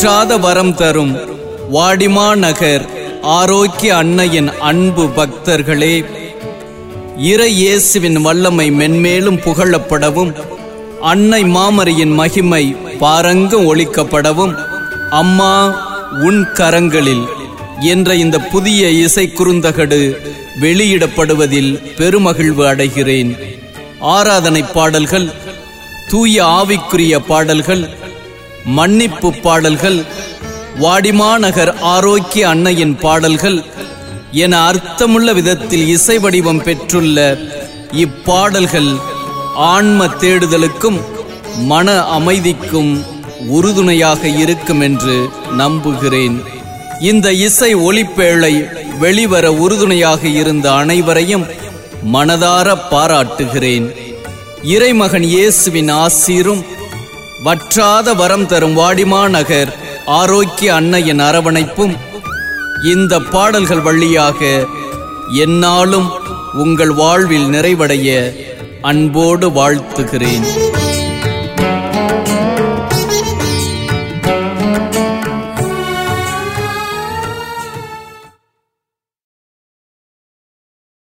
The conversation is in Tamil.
வற்றாத வரம் தரும் வாடிமா நகர் ஆரோக்கிய அன்னையின் அன்பு பக்தர்களே இறை இயேசுவின் வல்லமை மென்மேலும் புகழப்படவும் அன்னை மாமரியின் மகிமை பாரங்கம் ஒழிக்கப்படவும் அம்மா உன் கரங்களில் என்ற இந்த புதிய இசை குறுந்தகடு வெளியிடப்படுவதில் பெருமகிழ்வு அடைகிறேன் ஆராதனை பாடல்கள் தூய ஆவிக்குரிய பாடல்கள் மன்னிப்பு பாடல்கள் வாடிமாநகர் ஆரோக்கிய அன்னையின் பாடல்கள் என அர்த்தமுள்ள விதத்தில் இசை வடிவம் பெற்றுள்ள இப்பாடல்கள் ஆன்ம தேடுதலுக்கும் மன அமைதிக்கும் உறுதுணையாக இருக்கும் என்று நம்புகிறேன் இந்த இசை ஒளிப்பேழை வெளிவர உறுதுணையாக இருந்த அனைவரையும் மனதார பாராட்டுகிறேன் இறைமகன் இயேசுவின் ஆசீரும் வற்றாத வரம் தரும் வாடிமா நகர் ஆரோக்கிய அன்னையின் அரவணைப்பும் இந்த பாடல்கள் வழியாக என்னாலும் உங்கள் வாழ்வில் நிறைவடைய அன்போடு வாழ்த்துகிறேன்